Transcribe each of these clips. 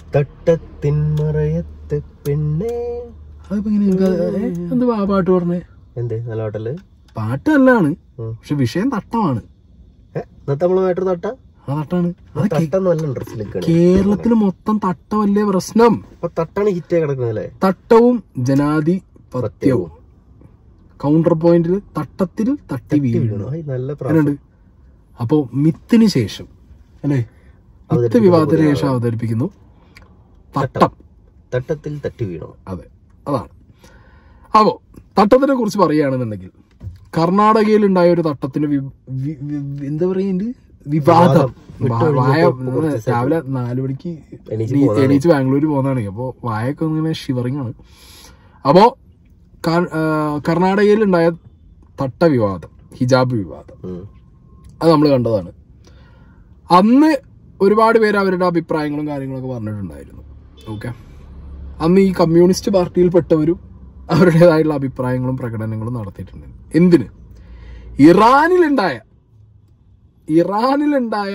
തട്ടത്തിൻ മറയത്ത് പെണ്ണേ അതിപ്പോ ഇങ്ങനെ നിനക്ക് ഏ, എന്ത് പാ പാട്ട് പറഞ്ഞേ എന്ത് നല്ല ഹോട്ടല് പാട്ട് നല്ലതാണ് ഉം. പക്ഷെ വിഷയം തട്ടമാണ് ഏ, ഇന്നത്തെ നമ്മള് മാറ്റർ തട്ട ആ തട്ടാണ് അത് കേ- തട്ടം നല്ല ഇൻട്രസ്റ്റ് നിൽക്കണേ കേരളത്തിൽ മൊത്തം തട്ടമല്ലേ പ്രശ്നം അപ്പൊ തട്ടാണ് ഹിറ്റ് കിടക്കുന്നല്ലേ തട്ടവും ജനാധിപത്യവും കൗണ്ടർ പോയിന്റിൽ തട്ടത്തിൽ തട്ടി വീഴുന്നു ആയി, നല്ല അങ്ങനെയുണ്ട് അപ്പോ മിത്തിന് ശേഷം അല്ലേ മിത്ത് വിവാദത്തിന് ശേഷം അവതരിപ്പിക്കുന്നു തട്ടം തട്ടത്തിൽ തട്ടി വീണു അതെ അതാണ് അപ്പോ തട്ടത്തിനെ കുറിച്ച് പറയുകയാണെന്നുണ്ടെങ്കിൽ കർണാടകയിൽ ഉണ്ടായ ഒരു തട്ടത്തിന് വി- വി- വി- എന്താ പറയുന്നത് വിവാദം വാ- വായ രാവിലെ നാലു മണിക്ക് എണീച്ച് എണീ- എണീച്ച് ബാംഗ്ലൂർ പോകുന്നതാണ് അപ്പോ വായൊക്കെ ഇങ്ങനെ ഷിവറിങ് ആണ് അപ്പോ കർ- ആ, കർണാടകയിൽ ഉണ്ടായ തട്ട വിവാദം ഹിജാബ് വിവാദം ഉം. അത് നമ്മൾ കണ്ടതാണ് അന്ന് ഒരുപാട് പേര് അവരുടെ അഭിപ്രായങ്ങളും കാര്യങ്ങളൊക്കെ പറഞ്ഞിട്ടുണ്ടായിരുന്നു ഓക്കെ അന്ന് ഈ കമ്മ്യൂണിസ്റ്റ് പാർട്ടിയിൽപ്പെട്ടവരും അവരുടേതായിട്ടുള്ള അഭിപ്രായങ്ങളും പ്രകടനങ്ങളും നടത്തിയിട്ടുണ്ട് എന്തിന് ഇറാനിലുണ്ടായ ഇറാനിലുണ്ടായ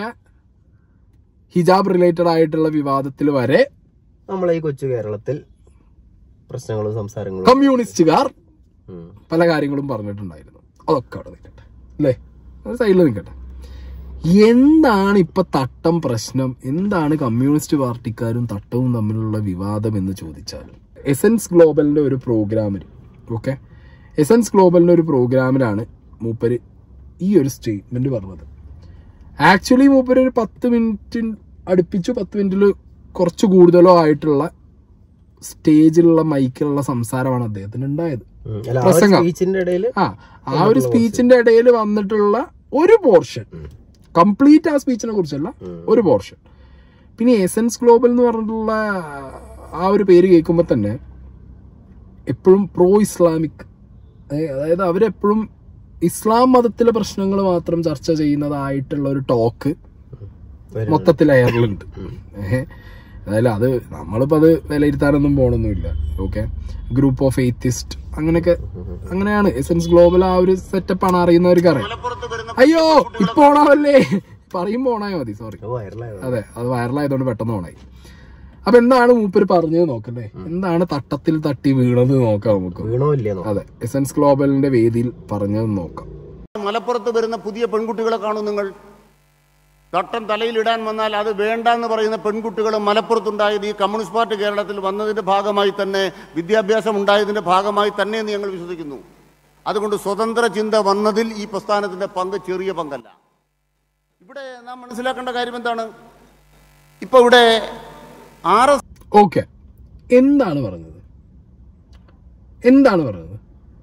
ഹിജാബ് റിലേറ്റഡ് ആയിട്ടുള്ള വിവാദത്തിൽ വരെ നമ്മളെ ഈ കൊച്ചു കേരളത്തിൽ പ്രശ്നങ്ങളും സംസാരങ്ങളും കമ്മ്യൂണിസ്റ്റുകാർ ഉം. പല കാര്യങ്ങളും പറഞ്ഞിട്ടുണ്ടായിരുന്നു അതൊക്കെ അവിടെ നിൽക്കട്ടെ അല്ലേ ഒരു സൈഡിൽ നിൽക്കട്ടെ എന്താണ് ഇപ്പൊ തട്ടം പ്രശ്നം എന്താണ് കമ്മ്യൂണിസ്റ്റ് പാർട്ടിക്കാരും തട്ടവും തമ്മിലുള്ള വിവാദം എന്ന് ചോദിച്ചാൽ എസൻസ് ഗ്ലോബലിന്റെ ഒരു പ്രോഗ്രാമിൽ ഓക്കെ എസൻസ് ഗ്ലോബലിന്റെ ഒരു പ്രോഗ്രാമിലാണ് മൂപ്പര് ഈ ഒരു സ്റ്റേറ്റ്മെന്റ് പറഞ്ഞത് ആക്ച്വലി മൂപ്പര് ഒരു പത്ത് മിനിറ്റ് അടുപ്പിച്ചു പത്ത് മിനിറ്റിൽ കുറച്ച് കൂടുതലോ ആയിട്ടുള്ള സ്റ്റേജിലുള്ള മൈക്കിലുള്ള സംസാരമാണ് അദ്ദേഹത്തിന് ഉണ്ടായത് ഉം. അല്ല ആ പ്രസംഗം. സ്പീച്ചിന്റെ ഇടയിൽ ആ ആ ഒരു സ്പീച്ചിന്റെ ഇടയിൽ വന്നിട്ടുള്ള ഒരു പോർഷൻ കംപ്ലീറ്റ് ആ സ്പീച്ചിനെ കുറിച്ചല്ല ഒരു പോർഷൻ പിന്നെ എസൻസ് ഗ്ലോബൽ എന്ന് പറഞ്ഞിട്ടുള്ള ആ ഒരു പേര് കേൾക്കുമ്പോൾ തന്നെ എപ്പോഴും പ്രോ ഇസ്ലാമിക് അതായത് അവരെപ്പോഴും ഇസ്ലാം മതത്തിലെ പ്രശ്നങ്ങൾ മാത്രം ചർച്ച ചെയ്യുന്നതായിട്ടുള്ള ഒരു ടോക്ക് മൊത്തത്തിൽ എയറിലുണ്ട് ഏഹ് അതായത് അത് നമ്മളിപ്പോ അത് വിലയിരുത്താനൊന്നും പോണൊന്നുമില്ല ഓക്കെ ഗ്രൂപ്പ് ഓഫ് എയ്ത്തിസ്റ്റ് അങ്ങനെയൊക്കെ അങ്ങനെയാണ് എസൻസ് ഗ്ലോബൽ ആ ഒരു സെറ്റപ്പ് ആണ് അറിയുന്നവർക്ക് അറിയാം അയ്യോ ഇപ്പൊ ഓണാവല്ലേ പറയുമ്പോ ഓണായ മതി സോറി വൈറലായത് അതെ അത് വൈറലായതുകൊണ്ട് പെട്ടെന്ന് ഓണായി അപ്പൊ എന്താണ് മൂപ്പര് പറഞ്ഞത് നോക്കല്ലേ എന്താണ് തട്ടത്തിൽ തട്ടി വീണത് നോക്കാം നമുക്ക് വീണോ ഇല്ലയോ അതെ എസൻസ് ഗ്ലോബലിന്റെ വേദിയിൽ പറഞ്ഞത് നോക്കാം മലപ്പുറത്ത് വരുന്ന പുതിയ പെൺകുട്ടികളെ കാണും നിങ്ങൾ തട്ടം തലയിലിടാൻ വന്നാൽ അത് വേണ്ട എന്ന് പറയുന്ന പെൺകുട്ടികൾ മലപ്പുറത്തുണ്ടായത് ഈ കമ്മ്യൂണിസ്റ്റ് പാർട്ടി കേരളത്തിൽ വന്നതിൻ്റെ ഭാഗമായി തന്നെ വിദ്യാഭ്യാസം ഉണ്ടായതിൻ്റെ ഭാഗമായി തന്നെ എന്ന് ഞങ്ങൾ വിശ്വസിക്കുന്നു അതുകൊണ്ട് സ്വതന്ത്ര ചിന്ത വന്നതിൽ ഈ പ്രസ്ഥാനത്തിൻ്റെ പങ്ക് ചെറിയ പങ്കല്ല ഇവിടെ നാം മനസ്സിലാക്കേണ്ട കാര്യം എന്താണ് ഇപ്പോൾ ഇവിടെ ആർ എസ് ഓക്കെ എന്താണ് പറഞ്ഞത് എന്താണ് പറഞ്ഞത്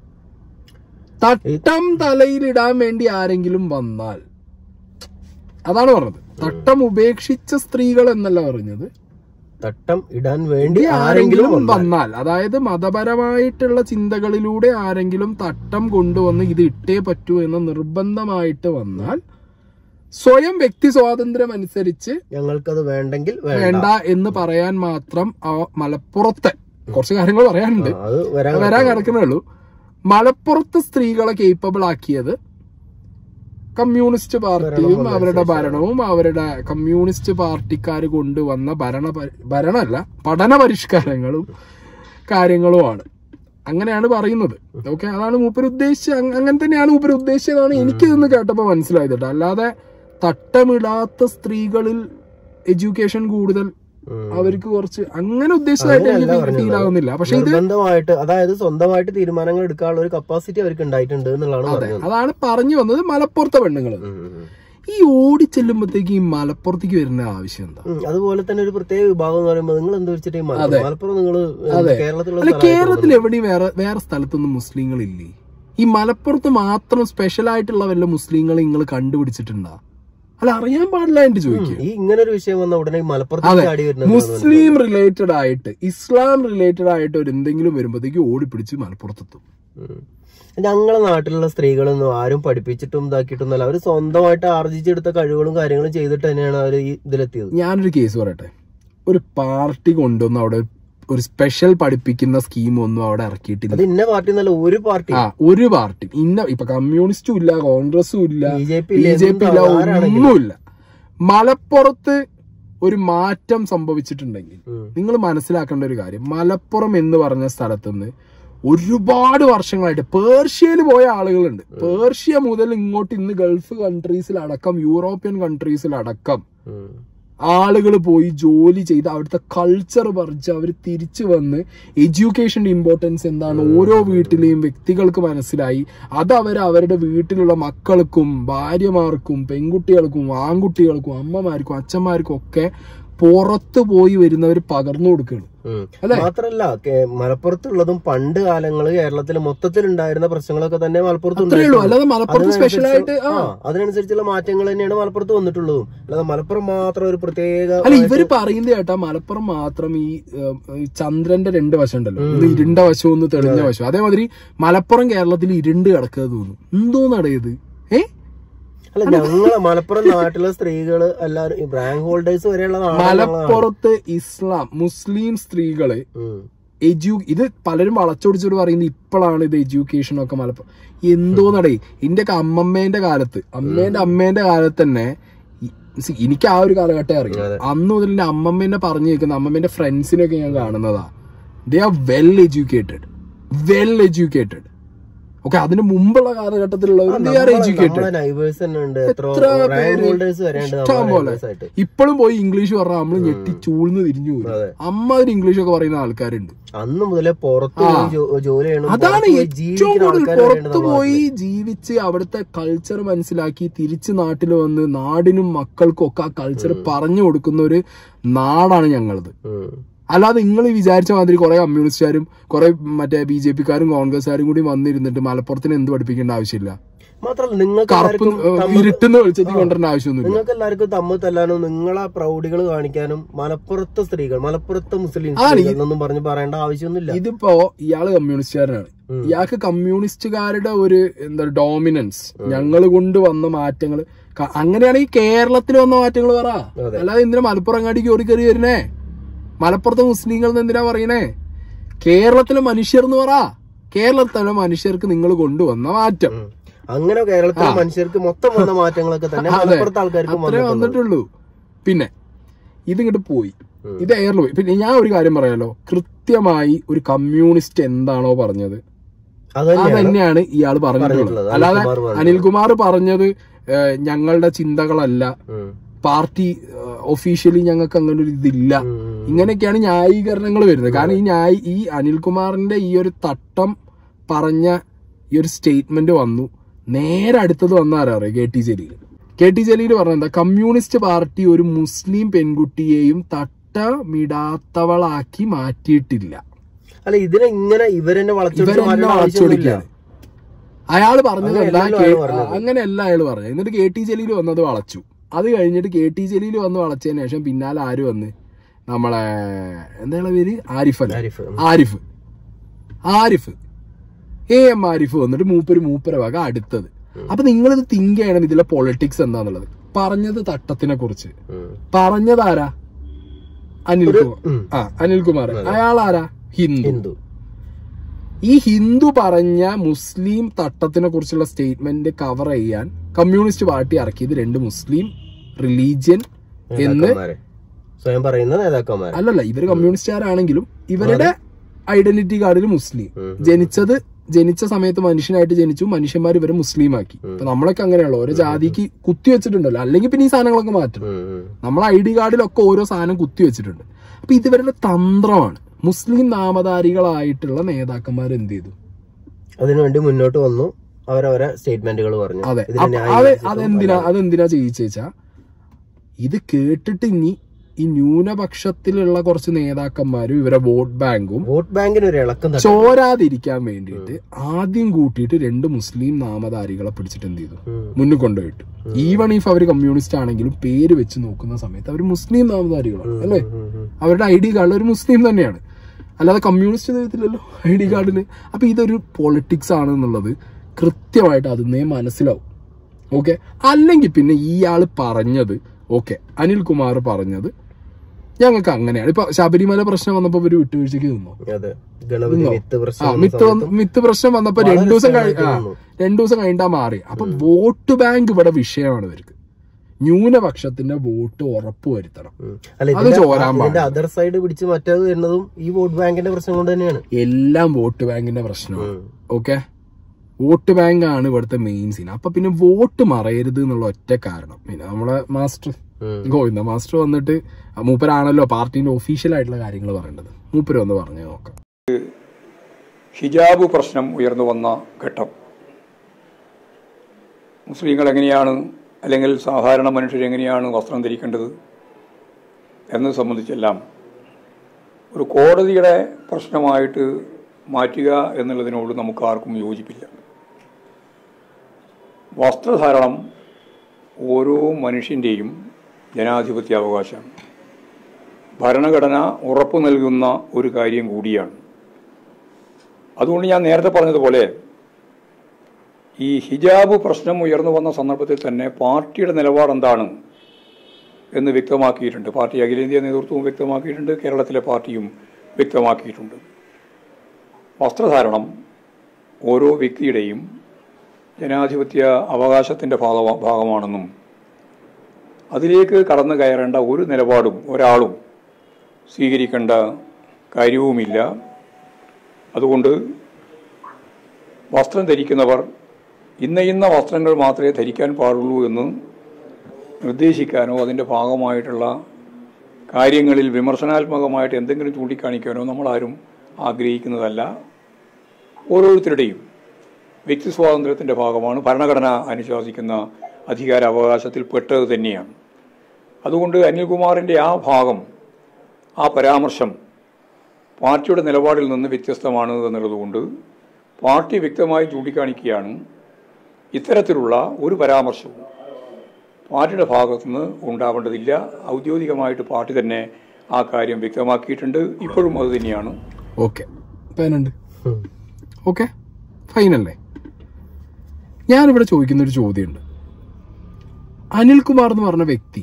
തട്ടം തലയിലിടാൻ വേണ്ടി ആരെങ്കിലും വന്നാൽ അതാണ് പറഞ്ഞത് തട്ടം ഉപേക്ഷിച്ച സ്ത്രീകൾ എന്നല്ല പറഞ്ഞത് തട്ടം ഇടാൻ വേണ്ടി ആരെങ്കിലും ആരെങ്കിലും വന്നാൽ വന്നാൽ അതായത് മതപരമായിട്ടുള്ള ചിന്തകളിലൂടെ ആരെങ്കിലും തട്ടം കൊണ്ടുവന്ന് ഇത് ഇട്ടേ പറ്റൂ എന്ന് നിർബന്ധമായിട്ട് വന്നാൽ സ്വയം വ്യക്തി സ്വാതന്ത്ര്യം അനുസരിച്ച് ഞങ്ങൾക്കത് വേണ്ടെങ്കിൽ വേണ്ട വേണ്ട എന്ന് പറയാൻ മാത്രം ആ മലപ്പുറത്തെ കുറച്ച് കാര്യങ്ങൾ പറയാനുണ്ട് ആ, അത് വരാൻ അത് വരാൻ കിടക്കുന്നേ ഉള്ളൂ മലപ്പുറത്ത് സ്ത്രീകളെ കേപ്പബിൾ ആക്കിയത് കമ്മ്യൂണിസ്റ്റ് പാർട്ടിയും അവരുടെ ഭരണവും അവരുടെ കമ്മ്യൂണിസ്റ്റ് പാർട്ടിക്കാർ കൊണ്ടുവന്ന ഭരണ പരി- ഭരണമല്ല പഠന പരിഷ്കാരങ്ങളും കാര്യങ്ങളുമാണ് അങ്ങനെയാണ് പറയുന്നത് ഓക്കെ അതാണ് മൂപ്പര് ഉദ്ദേശിച്ച അങ്ങനെ തന്നെയാണ് മൂപ്പര് ഉദ്ദേശിച്ചതാണ് എനിക്ക് ഇതൊന്ന് കേട്ടപ്പോൾ മനസ്സിലായത് കേട്ടോ അല്ലാതെ തട്ടമിടാത്ത സ്ത്രീകളിൽ എഡ്യൂക്കേഷൻ കൂടുതൽ ഉം. അവർക്ക് കുറച്ച് അങ്ങനെ ഉദ്ദേശിച്ചതായിട്ട് അങ്ങനെയല്ല എനിക്ക് പറഞ്ഞത്. ഫീൽ ആവുന്നില്ല പക്ഷെ ഇത് നിർബന്ധമായിട്ട് അതായത് സ്വന്തമായിട്ട് തീരുമാനങ്ങൾ എടുക്കാനുള്ള ഒരു കപ്പാസിറ്റി അവർക്ക് ഉണ്ടായിട്ടുണ്ട് എന്നുള്ളതാണ് അതെ പറഞ്ഞത് അതാണ് പറഞ്ഞു വന്നത് മലപ്പുറത്തെ പെണ്ണുങ്ങൾ ഉം, ഉം, ഉം. ഈ ഓടി ചെല്ലുമ്പോഴത്തേക്ക് ഈ മലപ്പുറത്തേക്ക് വരുന്ന ആവശ്യം എന്താ ഉം, അതുപോലെ തന്നെ ഒരു പ്രത്യേക വിഭാഗം എന്ന് പറയുമ്പോൾ നിങ്ങൾ എന്ത് വെച്ചിട്ട് ഈ മലപ്പുറം മലപ്പുറം നിങ്ങൾ അതെ. കേരളത്തിലുള്ള അല്ല സ്ഥലമായിട്ട് കേരളത്തിൽ എവിടെയും വേറെ വേറെ സ്ഥലത്തൊന്നും മുസ്ലിങ്ങളില്ലേ ഈ മലപ്പുറത്ത് മാത്രം സ്പെഷ്യൽ ആയിട്ടുള്ള വല്ല മുസ്ലിങ്ങളെ നിങ്ങൾ കണ്ടുപിടിച്ചിട്ടുണ്ടാ അല്ല അറിയാൻ പാടില്ല എന്റെ ചോദിക്കുക ഈ ഇങ്ങനെ ഒരു വിഷയം വന്ന ഉടനെ ഈ മലപ്പുറത്ത് അതെ ചാടി വരുന്നത് മുസ്ലിം റിലേറ്റഡ് ആയിട്ട് ഇസ്ലാം റിലേറ്റഡ് ആയിട്ട് ഒരു എന്തെങ്കിലും വരുമ്പോഴത്തേക്ക് ഓടിപ്പിടിച്ച് മലപ്പുറത്തെത്തും ഉം. ഞങ്ങളെ നാട്ടിലുള്ള സ്ത്രീകളൊന്നും ആരും പഠിപ്പിച്ചിട്ടും ഇതാക്കിയിട്ടൊന്നുമല്ല അവർ സ്വന്തമായിട്ട് ആർജിച്ചെടുത്ത കഴിവുകളും കാര്യങ്ങളും ചെയ്തിട്ട് തന്നെയാണ് അവർ ഈ ഇതിലെത്തിയത് ഞാനൊരു കേസ് പറയട്ടെ ഒരു പാർട്ടി കൊണ്ടുവന്ന് അവിടെ ഒരു സ്പെഷ്യൽ പഠിപ്പിക്കുന്ന സ്കീം ഒന്നും അവിടെ ഇറക്കിയിട്ടില്ല അത് ഇന്ന പാർട്ടി എന്നല്ല ഒരു പാർട്ടി ആ ഒരു പാർട്ടി ഇന്ന ഇപ്പൊ കമ്മ്യൂണിസ്റ്റും ഇല്ല കോൺഗ്രസും ഇല്ല B J P B J P ഇല്ല ഒന്നുമില്ല മലപ്പുറത്ത് ഒരു മാറ്റം സംഭവിച്ചിട്ടുണ്ടെങ്കിൽ ഉം. നിങ്ങൾ മനസ്സിലാക്കേണ്ട ഒരു കാര്യം മലപ്പുറം എന്ന് പറഞ്ഞ സ്ഥലത്തുനിന്ന് ഒരുപാട് വർഷങ്ങളായിട്ട് പേർഷ്യയിൽ പോയ ആളുകളുണ്ട് പേർഷ്യ മുതൽ ഇങ്ങോട്ട് ഇന്ന് ഗൾഫ് കൺട്രീസിലടക്കം യൂറോപ്യൻ കൺട്രീസിലടക്കം ഉം. ആളുകൾ പോയി ജോലി ചെയ്ത് അവിടുത്തെ കൾച്ചർ പറിച്ച് അവർ തിരിച്ചു വന്ന് എഡ്യൂക്കേഷന്റെ ഇമ്പോർട്ടൻസ് എന്താണ് ഓരോ വീട്ടിലെയും വ്യക്തികൾക്ക് മനസ്സിലായി അത് അവർ അവരുടെ വീട്ടിലുള്ള മക്കൾക്കും ഭാര്യമാർക്കും പെൺകുട്ടികൾക്കും ആൺകുട്ടികൾക്കും അമ്മമാർക്കും അച്ഛന്മാർക്കും ഒക്കെ പുറത്തു പോയി വരുന്നവർ പകർന്നു കൊടുക്കുകയാണ് ഉം. അല്ലേ? മാത്രല്ല കേ- മലപ്പുറത്തുള്ളതും പണ്ട് കാലങ്ങള് കേരളത്തിൽ മൊത്തത്തിൽ ഉണ്ടായിരുന്ന പ്രശ്നങ്ങളൊക്കെ തന്നെ മലപ്പുറത്ത് അത്രേ ഉള്ളൂ ഉണ്ടായിട്ടുള്ളൂ. അല്ലാതെ മലപ്പുറത്ത് സ്പെഷ്യൽ ആയിട്ട് ആ ആ അതിനനുസരിച്ചുള്ള മാറ്റങ്ങൾ തന്നെയാണ് മലപ്പുറത്ത് വന്നിട്ടുള്ളതും അല്ലാതെ മലപ്പുറം മാത്രം ഒരു പ്രത്യേക അല്ല ഇവര് പറയുന്നത് കേട്ടാ മലപ്പുറം മാത്രം ഈ ഏഹ്, ഈ ചന്ദ്രന്റെ രണ്ട് വശം ഉണ്ടല്ലോ ഒന്ന് ഇരുണ്ട വശവും ഒന്ന് തെളിഞ്ഞ വശം അതേമാതിരി മലപ്പുറം കേരളത്തിൽ ഇരുണ്ട് കിടക്കുക തോന്നുന്നു എന്തോന്നാണ് ഇത് ഏ അല്ല ഞങ്ങളെ മലപ്പുറം നാട്ടിലെ സ്ത്രീകള് എല്ലാരും ഈ റാങ്ക് ഹോൾഡേഴ്സ് വരെയുള്ള നാടാണ് ഞങ്ങളെ നാട്. മലപ്പുറത്ത് ഇസ്ലാം മുസ്ലിം സ്ത്രീകള് ഉം. എഡ്യൂ ഇത് പലരും വളച്ചൊടിച്ചോട് പറയുന്നത് ഇപ്പോഴാണ് ഇത് എഡ്യൂക്കേഷൻ ഒക്കെ മലപ്പുറം എന്തോന്നടേ ഇന്റെയൊക്കെ അമ്മമ്മേന്റെ കാലത്ത് അമ്മേന്റെ അമ്മേന്റെ കാലത്ത് തന്നെ ഈ- see, എനിക്ക് ആ ഒരു കാലഘട്ടം അറിയാം അതെ. അന്ന് മുതൽ എന്റെ അമ്മമ്മേനെ പറഞ്ഞു കേൾക്കുന്ന അമ്മമ്മേന്റെ ഫ്രണ്ട്സിനൊക്കെ ഞാൻ കാണുന്നതാ they are well educated well educated okay അതിന് മുമ്പുള്ള കാലഘട്ടത്തിലുള്ളവർ ദേ ആർ നമ്മളെ- എഡ്യൂക്കേറ്റഡ് നമ്മളെ നൈബേഴ്സ് തന്നെ ഉണ്ട് എത്ര എത്ര റാങ്ക് പേര് ഹോൾഡേഴ്സ് വരെ ഉണ്ട് ഇഷ്ടം നമ്മളെ പോലെ neighbours ആയിട്ട് ഇപ്പോഴും പോയി ഇംഗ്ലീഷ് പറഞ്ഞാൽ നമ്മൾ ഞെട്ടി ചൂഴ്ന്ന് തിരിഞ്ഞു പോകും അതെ. അമ്മാതിരി ഇംഗ്ലീഷ് ഒക്കെ പറയുന്ന ആൾക്കാരുണ്ട് അന്ന് മുതലേ പുറത്ത് പോയി ജോ- ജോലി ചെയ്യണം അതാണ് പുറത്ത് പോയി ഏറ്റവും ജീവിക്കുന്ന കൂടുതൽ ആൾക്കാര് വരെയുണ്ട് പുറത്തു നമ്മളെ പോയി ജീവിച്ച് അവിടുത്തെ കൾച്ചർ മനസ്സിലാക്കി തിരിച്ച് നാട്ടിൽ വന്ന് നാടിനും മക്കൾക്കും ഒക്കെ ആ കൾച്ചർ പറഞ്ഞു കൊടുക്കുന്ന ഒരു നാടാണ് ഞങ്ങളത് ഉം. അല്ലാതെ നിങ്ങൾ വിചാരിച്ച മാതിരി കുറെ കമ്മ്യൂണിസ്റ്റുകാരും കുറെ മറ്റേ ബി ജെ പിക്കാരും കോൺഗ്രസ്സുകാരും കൂടി വന്നിരുന്നിട്ട് മലപ്പുറത്തിന് എന്ത് പഠിപ്പിക്കേണ്ട ആവശ്യമില്ല മാത്രല്ല നിങ്ങൾക്ക് കറുപ്പ് എല്ലാവർക്കും തമ്മിൽ- ഇരുട്ടുന്ന വെളിച്ചത്തിൽ കൊണ്ടുവരേണ്ട ആവശ്യമൊന്നുമില്ല നിങ്ങൾക്ക് എല്ലാവർക്കും തമ്മിൽ തല്ലാനും നിങ്ങളെ പ്രൗഢികൾ കാണിക്കാനും മലപ്പുറത്തെ സ്ത്രീകൾ മലപ്പുറത്തെ മുസ്ലിം ആണ് ഈ- സ്ത്രീകൾ എന്നൊന്നും പറഞ്ഞ് പറയേണ്ട ആവശ്യമൊന്നുമില്ല ഇതിപ്പോ ഇയാള് കമ്മ്യൂണിസ്റ്റുകാരനാണ് ഉം. ഇയാൾക്ക് കമ്മ്യൂണിസ്റ്റുകാരുടെ ഒരു എന്താ ഡോമിനൻസ് ഞങ്ങൾ കൊണ്ട് വന്ന മാറ്റങ്ങൾ അങ്ങനെയാണെങ്കിൽ കേരളത്തിൽ വന്ന മാറ്റങ്ങൾ പറ അതെ. അല്ലാതെ എന്തിനാ മലപ്പുറം അങ്ങാടിക്ക് ഓടി കയറി വരുന്നേ മലപ്പുറത്തെ മുസ്ലിങ്ങൾ എന്ന് എന്തിനാ പറയണേ കേരളത്തിലെ മനുഷ്യർ എന്ന് പറ കേരളത്തിലെ മനുഷ്യർക്ക് നിങ്ങൾ കൊണ്ടുവന്ന മാറ്റം ഉം. അങ്ങനെ കേരളത്തിലെ മനുഷ്യർക്ക് മൊത്തം വന്ന മാറ്റങ്ങളൊക്കെ തന്നെ അതെ. മലപ്പുറത്തെ ആൾക്കാർക്കും അത്രേ വന്നിട്ടുള്ളത് വന്നിട്ടുള്ളൂ പിന്നെ ഇതിങ്ങോട്ട് പോയി ഉം. ഇത് എയറിൽ പോയി പിന്നെ ഞാൻ ഒരു കാര്യം പറയാലോ കൃത്യമായി ഒരു കമ്മ്യൂണിസ്റ്റ് എന്താണോ പറഞ്ഞത് അത് അത് തന്നെയാണ് തന്നെയാണ് ഇയാൾ പറഞ്ഞിട്ടുള്ളത് പറഞ്ഞിട്ടുള്ളത്. അല്ലാതെ അനിൽകുമാർ പറഞ്ഞത്. അനിൽകുമാർ പറഞ്ഞത് ഏഹ്, ഞങ്ങളുടെ ചിന്തകളല്ല ഉം. പാർട്ടി ഒഫീഷ്യലി ഞങ്ങൾക്ക് അങ്ങനെ ഒരു ഇതില്ല ഉം. ഇങ്ങനെയൊക്കെയാണ് ന്യായീകരണങ്ങൾ വരുന്നത് കാരണം ഈ ന്യായ ഈ അനിൽകുമാറിന്റെ ഈ ഒരു തട്ടം പറഞ്ഞ ഈ ഒരു സ്റ്റേറ്റ്മെന്റ് വന്നു നേരെ അടുത്തത് വന്ന ആരാ അറിയാം K T Jaleel K T Jaleel പറഞ്ഞ എന്താ കമ്മ്യൂണിസ്റ്റ് പാർട്ടി ഒരു മുസ്ലിം പെൺകുട്ടിയെയും തട്ടമിടാത്തവളാക്കി മാറ്റിയിട്ടില്ല അല്ല ഇതിനെ ഇങ്ങനെ ഇവരെന്നെ വളച്ചൊടിച്ച് ഇവരെന്നെ മാറ്റേണ്ട ആവശ്യമൊന്നുമില്ല വളച്ചൊടിക്കുകയാണ് അയാൾ പറഞ്ഞതല്ല അങ്ങനെയല്ലല്ലോ കെ- അയാൾ പറഞ്ഞത്. അങ്ങനെയല്ല അയാൾ പറഞ്ഞത് എന്നിട്ട് കെ ടി ജലീൽ വന്നത് വളച്ചു അത് കഴിഞ്ഞിട്ട് കെ ടി ജലീൽ വന്ന് വളച്ചതിന് ശേഷം പിന്നാലെ ആര് വന്ന് നമ്മളെ എന്താണ് പേര് ആരിഫ് അല്ല ആരിഫ്. ഉം. ആരിഫ് ആരിഫ് എ എം ആരിഫ് വന്നിട്ട് മൂപ്പര് മൂപ്പര വക അടുത്തത് അപ്പൊ നിങ്ങളിത് തിങ്ക് ചെയ്യണം ഇതിലെ പൊളിറ്റിക്സ് എന്താന്നുള്ളത് പറഞ്ഞത് തട്ടത്തിനെ കുറിച്ച് ഉം. പറഞ്ഞത് ആരാ അനിൽകുമാർ ഉം. ആ അനിൽകുമാർ അയാൾ ആരാ ഹിന്ദു ഹിന്ദു ഈ ഹിന്ദു പറഞ്ഞ മുസ്ലിം തട്ടത്തിനെ കുറിച്ചുള്ള സ്റ്റേറ്റ്മെന്റ് കവർ ചെയ്യാൻ കമ്മ്യൂണിസ്റ്റ് പാർട്ടി ഇറക്കിയത് രണ്ട് മുസ്ലിം റിലീജിയൻ എന്ന് നേതാക്കന്മാരെ സ്വയം പറയുന്ന നേതാക്കന്മാരെ അല്ലല്ല ഇവര് കമ്മ്യൂണിസ്റ്റുകാരാണെങ്കിലും ഇവരുടെ ഐഡന്റിറ്റി കാർഡിൽ മുസ്ലിം ഉം. ജനിച്ചത് ജനിച്ച സമയത്ത് മനുഷ്യനായിട്ട് ജനിച്ചു മനുഷ്യന്മാർ ഇവരെ മുസ്ലിം ആക്കി ഇപ്പൊ നമ്മളൊക്കെ അങ്ങനെയാണല്ലോ ഓരോ ജാതിക്ക് കുത്തി വെച്ചിട്ടുണ്ടല്ലോ അല്ലെങ്കിൽ പിന്നെ ഈ സാധനങ്ങളൊക്കെ മാറ്റണം ഉം, ഉം. നമ്മളെ ഐ ഡി കാർഡിലൊക്കെ ഓരോ സാധനം കുത്തി വെച്ചിട്ടുണ്ട് അപ്പൊ ഇത് ഇവരുടെ തന്ത്രമാണ് മുസ്ലിം നാമധാരികളായിട്ടുള്ള നേതാക്കന്മാർ എന്ത് ചെയ്തു അതിനുവേണ്ടി മുന്നോട്ട് വന്നു അവരവരെ സ്റ്റേറ്റ്മെന്റുകൾ പറഞ്ഞു അതെ ഇതിനെ അപ്പൊ അത് ന്യായീകരിച്ചിട്ടും അതെന്തിനാ അല്ലാതെ. അതെന്തിനാ ചെയ്യിച്ചാ ഇത് കേട്ടിട്ട് ഇനി ഈ ന്യൂനപക്ഷത്തിലുള്ള കുറച്ച് നേതാക്കന്മാരും ഇവരെ വോട്ട് ബാങ്കും വോട്ട് ബാങ്കിന് ഒരു ഇളക്കം തട്ടി. ചോരാതിരിക്കാൻ വേണ്ടിയിട്ട് ആദ്യം കൂട്ടിയിട്ട് രണ്ട് മുസ്ലിം നാമധാരികളെ പിടിച്ചിട്ട് എന്ത് ചെയ്തു ഉം. മുന്നിൽ കൊണ്ടുപോയിട്ടു ഈവൺ ഇഫ് അവർ കമ്മ്യൂണിസ്റ്റ് ആണെങ്കിലും പേര് വെച്ച് നോക്കുന്ന സമയത്ത് അവർ മുസ്ലിം നാമധാരികളാണ് അല്ലേ ഉം, ഉം. അവരുടെ ഐ ഡി കാർഡിൽ ഒരു മുസ്ലിം തന്നെയാണ് അല്ലാതെ കമ്മ്യൂണിസ്റ്റ് എഴുതത്തില്ലല്ലോ ഐ ഡി കാർഡിന് അപ്പൊ ഇതൊരു പൊളിറ്റിക്സ് ആണ് എന്നുള്ളത് കൃത്യമായിട്ട് അതിന്നേ മനസ്സിലാവും ഓക്കെ അല്ലെങ്കിൽ പിന്നെ ഇയാൾ പറഞ്ഞത് ഓക്കെ അനിൽകുമാർ പറഞ്ഞത് ഞങ്ങൾക്ക് അങ്ങനെയാണ് ഇപ്പൊ ശബരിമല പ്രശ്നം വന്നപ്പോ ഒരു വിട്ടുവീഴ്ചക്ക് നിന്നു അതെ ഗണപതി മിത്ത് ആ പ്രശ്നം വന്ന മിത്ത് വന്ന് സമയത്തും മിത്ത് പ്രശ്നം വന്നപ്പോ വളരെ രണ്ടു ദിവസം കഴി രസമായിട്ട് ആ നിന്നു. രണ്ടു ദിവസം കഴിഞ്ഞാ മാറി അപ്പൊ വോട്ട് ബാങ്ക് ഇവിടെ വിഷയമാണ് ഇവർക്ക് ന്യൂനപക്ഷത്തിന്റെ വോട്ട് ഉറപ്പുവരുത്തണം ഉം. അല്ല അത് ഇതിന്റെ ചോരാൻ ഇതിന്റെ പാടില്ല. അതർ സൈഡ് പിടിച്ച് മറ്റേത് വരുന്നതും ഈ വോട്ട് ബാങ്കിന്റെ പ്രശ്നം കൊണ്ട് തന്നെയാണ് എല്ലാം വോട്ട് ബാങ്കിന്റെ പ്രശ്നമാണ് ഉം. ഓക്കെ വോട്ട് ബാങ്ക് ആണ് ഇവിടുത്തെ മെയിൻ സീൻ അപ്പൊ പിന്നെ വോട്ട് മറയരുത് എന്നുള്ള ഒറ്റ കാരണം പിന്നെ നമ്മളെ മാസ്റ്റർ ഉം. ഗോവിന്ദ മാസ്റ്റർ വന്നിട്ട് മൂപ്പരാണല്ലോ പാർട്ടിന്റെ ഒഫീഷ്യൽ ആയിട്ടുള്ള കാര്യങ്ങൾ പറയേണ്ടത് മൂപ്പര് വന്ന് പറഞ്ഞു നോക്കാം ഹിജാബ് പ്രശ്നം ഉയർന്നു വന്ന ഘട്ടം മുസ്ലിങ്ങൾ എങ്ങനെയാണ് അല്ലെങ്കിൽ സാധാരണ മനുഷ്യർ എങ്ങനെയാണ് വസ്ത്രം ധരിക്കേണ്ടത് എന്നത് സംബന്ധിച്ചെല്ലാം ഒരു കോടതിയുടെ പ്രശ്നമായിട്ട് മാറ്റുക എന്നുള്ളതിനോട് നമുക്ക് ആർക്കും യോജിപ്പില്ല വസ്ത്രധാരണം ഓരോ മനുഷ്യൻ്റെയും ജനാധിപത്യ അവകാശം ഭരണഘടന ഉറപ്പു നൽകുന്ന ഒരു കാര്യം കൂടിയാണ് അതുകൊണ്ട് ഞാൻ നേരത്തെ പറഞ്ഞതുപോലെ ഈ ഹിജാബ് പ്രശ്നം ഉയർന്നു വന്ന സന്ദർഭത്തിൽ തന്നെ പാർട്ടിയുടെ നിലപാട് എന്താണ് എന്ന് വ്യക്തമാക്കിയിട്ടുണ്ട് പാർട്ടി അഖിലേന്ത്യാ നേതൃത്വവും വ്യക്തമാക്കിയിട്ടുണ്ട് കേരളത്തിലെ പാർട്ടിയും വ്യക്തമാക്കിയിട്ടുണ്ട് വസ്ത്രധാരണം ഓരോ വ്യക്തിയുടെയും ജനാധിപത്യ അവകാശത്തിൻ്റെ ഭാഗ ഭാഗമാണെന്നും അതിലേക്ക് കടന്നു കയറേണ്ട ഒരു നിലപാടും ഒരാളും സ്വീകരിക്കേണ്ട കാര്യവുമില്ല അതുകൊണ്ട് വസ്ത്രം ധരിക്കുന്നവർ ഇന്ന ഇന്ന വസ്ത്രങ്ങൾ മാത്രമേ ധരിക്കാൻ പാടുള്ളൂ എന്ന് നിർദ്ദേശിക്കാനോ അതിൻ്റെ ഭാഗമായിട്ടുള്ള കാര്യങ്ങളിൽ വിമർശനാത്മകമായിട്ട് എന്തെങ്കിലും ചൂണ്ടിക്കാണിക്കാനോ നമ്മളാരും ആഗ്രഹിക്കുന്നതല്ല ഓരോരുത്തരുടെയും വ്യക്തി സ്വാതന്ത്ര്യത്തിൻ്റെ ഭാഗമാണ് ഭരണഘടന അനുശാസിക്കുന്ന അധികാര അവകാശത്തിൽ പെട്ടത് തന്നെയാണ് അതുകൊണ്ട് അനിൽകുമാറിൻ്റെ ആ ഭാഗം ആ പരാമർശം പാർട്ടിയുടെ നിലപാടിൽ നിന്ന് വ്യത്യസ്തമാണ് എന്നുള്ളതുകൊണ്ട് പാർട്ടി വ്യക്തമായി ചൂണ്ടിക്കാണിക്കുകയാണ് ഇത്തരത്തിലുള്ള ഒരു പരാമർശവും പാർട്ടിയുടെ ഭാഗത്തുനിന്ന് ഉണ്ടാവേണ്ടതില്ല ഔദ്യോഗികമായിട്ട് പാർട്ടി തന്നെ ആ കാര്യം വ്യക്തമാക്കിയിട്ടുണ്ട് ഇപ്പോഴും അത് തന്നെയാണ് ഓക്കെ പേനുണ്ട് ഉം. ഓക്കെ ഫൈനല്ലേ ഞാനിവിടെ ചോദിക്കുന്ന ഒരു ചോദ്യമുണ്ട് അനിൽകുമാർ എന്ന് പറഞ്ഞ വ്യക്തി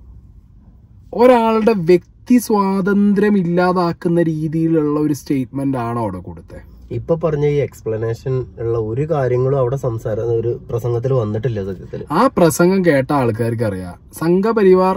ഒരാളുടെ വ്യക്തി സ്വാതന്ത്ര്യം ഇല്ലാതാക്കുന്ന രീതിയിലുള്ള ഒരു സ്റ്റേറ്റ്മെന്റ് ആണോ അവിടെ കൊടുത്തത് ഇപ്പൊ പറഞ്ഞ ഈ എക്സ്പ്ലനേഷൻ ഉള്ള ഒരു കാര്യങ്ങളും അവിടെ സംസാര ഒരു പ്രസംഗത്തിൽ വന്നിട്ടില്ല സത്യത്തില് ആ പ്രസംഗം കേട്ട ആൾക്കാർക്ക് അറിയാം സംഘപരിവാർ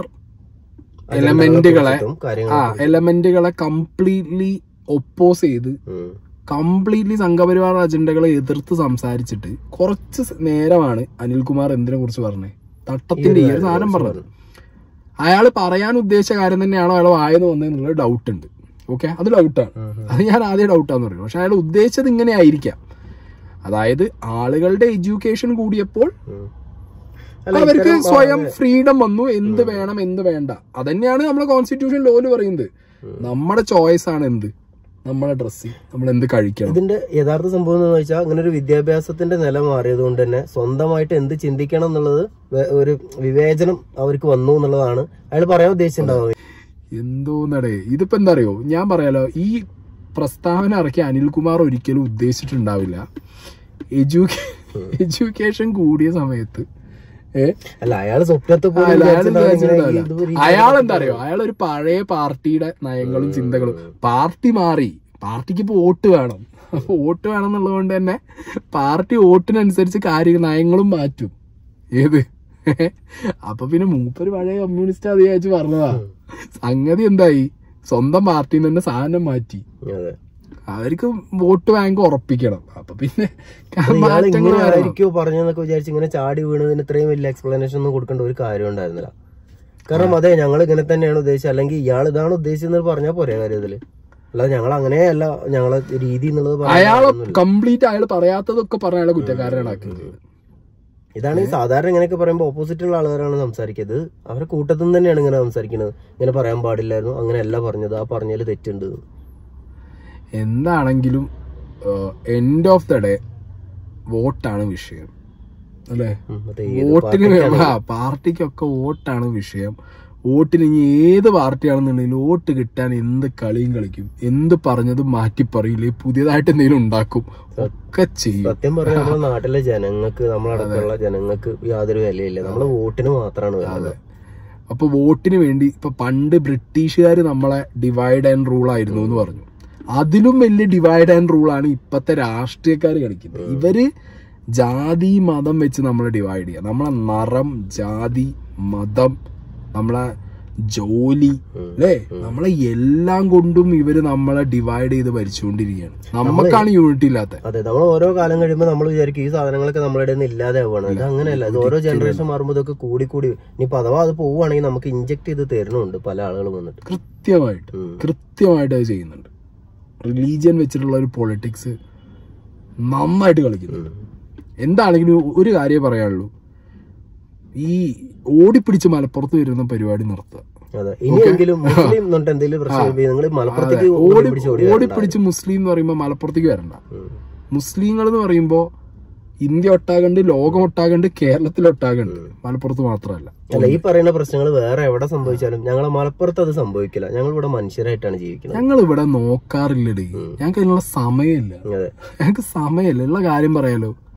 എലമെന്റുകളെ കുറിച്ചിട്ടും കാര്യങ്ങളെ ആ കുറിച്ചിട്ടും. എലമെന്റുകളെ കംപ്ലീറ്റ്ലി ഒപ്പോസ് ചെയ്ത് ഉം. കംപ്ലീറ്റ്ലി സംഘപരിവാർ അജണ്ടകളെ എതിർത്ത് സംസാരിച്ചിട്ട് കുറച്ച് സ് നേരമാണ് അനിൽകുമാർ എന്തിനെ കുറിച്ച് പറഞ്ഞത് തട്ടത്തിന്റെ ഈ ഒരു സാധനം പറഞ്ഞത് അയാൾ പറയാൻ ഉദ്ദേശിച്ച കാര്യം തന്നെയാണോ അയാൾ വായെന്ന് വന്നതെന്നുള്ള ഡൗട്ട് ഉണ്ട് ഓക്കെ അത് ഡൗട്ടാണ് അത് ഞാൻ ആദ്യം ഡൗട്ടാന്ന് പറയുന്നത് പക്ഷെ അയാൾ ഉദ്ദേശിച്ചത് ഇങ്ങനെ ആയിരിക്കാം അതായത് ആളുകളുടെ എഡ്യൂക്കേഷൻ കൂടിയപ്പോൾ ഉം. അല്ല, അവർക്ക് ഇത്തരം സ്വയം ഫ്രീഡം വന്നു എന്ത് വേണം എന്ത് വേണ്ട അതന്നെയാണ് നമ്മളെ കോൺസ്റ്റിറ്റ്യൂഷൻ ലോല് പറയുന്നത് നമ്മുടെ ചോയ്സ് ആണ് എന്ത് നമ്മുടെ ഡ്രസ്സിങ് നമ്മൾ എന്ത് കഴിക്കണം ഇതിന്റെ യഥാർത്ഥ സംഭവം എന്ന് വെച്ചാൽ അങ്ങനെ ഒരു വിദ്യാഭ്യാസത്തിന്റെ നില മാറിയത് കൊണ്ട് തന്നെ സ്വന്തമായിട്ട് എന്ത് ചിന്തിക്കണം എന്നുള്ളത് വേ- ഒരു വിവേചനം അവർക്ക് വന്നു എന്നുള്ളതാണ് അയാൾ പറയാൻ ഉദ്ദേശിച്ചിട്ടുണ്ടാവുന്നത് എന്തോന്നടേ ഇതിപ്പോ എന്താ അറിയോ ഞാൻ പറയാലോ ഈ പ്രസ്താവന ഇറക്കിയ അനിൽകുമാർ ഒരിക്കലും ഉദ്ദേശിച്ചിട്ടുണ്ടാവില്ല എഡ്യൂക്കേ എഡ്യൂക്കേഷൻ കൂടിയ സമയത്ത് ഏ അല്ല അയാൾ സ്വപ്നത്തെ പോലും അയാൾ വിചാരിച്ചിട്ടുണ്ടാവില്ല ഇങ്ങനെ വിചാരിച്ചിട്ടുണ്ടാവില്ല. ഈ ഇത് ഒരു അയാൾ എന്താ അറിയോ അയാൾ ഒരു പഴയ പാർട്ടിയുടെ നയങ്ങളും ചിന്തകളും പാർട്ടി മാറി പാർട്ടിക്ക് ഇപ്പൊ വോട്ട് വേണം അപ്പൊ വോട്ട് വേണം എന്നുള്ളത് കൊണ്ട് തന്നെ പാർട്ടി വോട്ടിനനുസരിച്ച് കാര്യ നയങ്ങളും മാറ്റും ഏത് അപ്പൊ പിന്നെ മൂപ്പര് പഴയ കമ്മ്യൂണിസ്റ്റ് അത് വിചാരിച്ച് പറഞ്ഞതാ സംഗതി എന്തായി സ്വന്തം പാർട്ടിയിൽ നിന്ന് തന്നെ സാധനം മാറ്റി അതെ അവർക്ക് വോട്ട് ബാങ്ക് ഉറപ്പിക്കണം അപ്പൊ പിന്നെ അത് ഇയാൾ മാറ്റങ്ങൾ ഇങ്ങനെ വരണം. ആയിരിക്കുമോ പറഞ്ഞെന്നൊക്കെ വിചാരിച്ച് ഇങ്ങനെ ചാടി വീണതിന് ഇത്രയും വലിയ എക്സ്പ്ലനേഷൻ ഒന്നും കൊടുക്കേണ്ട ഒരു കാര്യം ഉണ്ടായിരുന്നില്ല കാരണം അതെ ഞങ്ങൾ ഇങ്ങനെ തന്നെയാണ് ഉദ്ദേശിച്ചത് അല്ലെങ്കിൽ ഇയാൾ ഇതാണ് ഉദ്ദേശിച്ചത് പറഞ്ഞാൽ പോരെ കാര്യത്തില് അല്ലാതെ ഞങ്ങൾ അങ്ങനെയല്ല ഞങ്ങളെ രീതി എന്നുള്ളത് പറയാൻ അയാളെ കാര്യമൊന്നുമില്ല. കംപ്ലീറ്റ് അയാൾ പറയാത്തതൊക്കെ പറഞ്ഞ അയാളെ കുറ്റക്കാരനാക്കുന്നത് ഇതാണ് ഈ സാധാരണ ഇങ്ങനെയൊക്കെ പറയുമ്പോൾ ഓപ്പോസിറ്റുള്ള ആളുകാരാണ് സംസാരിക്കുന്നത് അവരെ കൂട്ടത്തിൽ നിന്ന് തന്നെയാണ് ഇങ്ങനെ സംസാരിക്കുന്നത് ഇങ്ങനെ പറയാൻ പാടില്ലായിരുന്നു അങ്ങനെയല്ല പറഞ്ഞത് ആ പറഞ്ഞതിൽ തെറ്റുണ്ട് എന്ന്. എന്താണെങ്കിലും എൻഡ് ഓഫ് ദ ഡേ വോട്ടാണ് വിഷയം അല്ലേ ഉം, മറ്റേ ഏത് വോട്ടിന് പാർട്ടിക്കാണ് ആ പാർട്ടിക്കൊക്കെ വോട്ടാണ് വിഷയം വോട്ടിന് ഇനി ഏത് പാർട്ടിയാണെന്നുണ്ടെങ്കിലും വോട്ട് കിട്ടാൻ എന്ത് കളിയും കളിക്കും എന്ത് പറഞ്ഞതും മാറ്റി പറയില്ലേ പുതിയതായിട്ട് എന്തെങ്കിലും ഉണ്ടാക്കും ഒക്കെ ചെയ്യും സത്യം പറഞ്ഞാൽ നമ്മുടെ നാട്ടിലെ ജനങ്ങൾക്ക് നമ്മളടക്കമുള്ള ജനങ്ങൾക്ക് യാതൊരു വിലയില്ല നമ്മള് വോട്ടിന് മാത്രമാണ് വേണ്ടത് അപ്പൊ വോട്ടിന് വേണ്ടി ഇപ്പൊ പണ്ട് ബ്രിട്ടീഷുകാർ നമ്മളെ ഡിവൈഡ് ആൻഡ് റൂൾ ആയിരുന്നു എന്ന് പറഞ്ഞു അതിലും വലിയ ഡിവൈഡ് ആൻഡ് റൂൾ ആണ് ഇപ്പത്തെ രാഷ്ട്രീയക്കാർ കളിക്കുന്നത് ഇവര് ജാതി മതം വെച്ച് നമ്മൾ ഡിവൈഡ് ചെയ്യുക നമ്മളെ നിറം ജാതി മതം നമ്മളെ ജോലി അല്ലേ നമ്മളെ എല്ലാം കൊണ്ടും ഇവര് നമ്മളെ ഡിവൈഡ് ചെയ്ത് ഭരിച്ചുകൊണ്ടിരിക്കുകയാണ് നമുക്കാണ് യൂണിറ്റി ഇല്ലാത്ത അതെ നമ്മൾ ഓരോ കാലം കഴിയുമ്പോൾ നമ്മൾ വിചാരിക്കും ഈ സാധനങ്ങളൊക്കെ നമ്മുടെ ഇടയിൽ നിന്ന് ഇല്ലാതെ ആവുകയാണ് ഇത് അങ്ങനെയല്ല ഇത് ഓരോ ജനറേഷൻ മാറുമ്പോൾ ഇതൊക്കെ കൂടി കൂടി ഇനി അഥവാ അത് പോവുകയാണെങ്കിൽ നമുക്ക് ഇഞ്ചെക്ട് ചെയ്ത് തരുന്നുണ്ട് പല ആളുകളും വന്നിട്ട് കൃത്യമായിട്ട് ഉം. കൃത്യമായിട്ട് അത് ചെയ്യുന്നുണ്ട് റിലീജിയൻ വെച്ചിട്ടുള്ള ഒരു പൊളിറ്റിക്സ് നന്നായിട്ട് കളിക്കുന്നുണ്ട് എന്താണെങ്കിലും ഒരു കാര്യം പറയാനുള്ളൂ ഈ ഓടിപ്പിടിച്ച് മലപ്പുറത്ത് വരുന്ന പരിപാടി നിർത്തുക അതെ ഇനിയെങ്കിലും മുസ്ലിം എന്നിട്ട് എന്തെങ്കിലും പ്രശ്നം നിങ്ങൾ മലപ്പുറത്തേക്ക് ഓടി ഓടി പിടിച്ച് ഓടി വരണ്ട. ഓടിപ്പിടിച്ച് മുസ്ലിം എന്ന് പറയുമ്പോൾ മലപ്പുറത്തേക്ക് വരണ്ട ഉം. മുസ്ലിങ്ങൾ എന്ന് പറയുമ്പോൾ ഇന്ത്യ ഒട്ടാകണ്ട് ലോകം ഒട്ടാകണ്ട് കേരളത്തിൽ ഒട്ടാകണ്ട് മലപ്പുറത്ത് മാത്രമല്ല അല്ല ഈ പറയുന്ന പ്രശ്നങ്ങൾ വേറെ എവിടെ സംഭവിച്ചാലും ഞങ്ങളെ മലപ്പുറത്ത് അത് സംഭവിക്കില്ല ഞങ്ങൾ ഇവിടെ മനുഷ്യരായിട്ടാണ് ജീവിക്കുന്നത് ഞങ്ങൾ ഇവിടെ നോക്കാറില്ലടേ ഞങ്ങൾക്ക് അതിനുള്ള സമയമില്ല അതെ ഞങ്ങൾക്ക് സമയമില്ല ഉള്ള കാര്യം പറയാലോ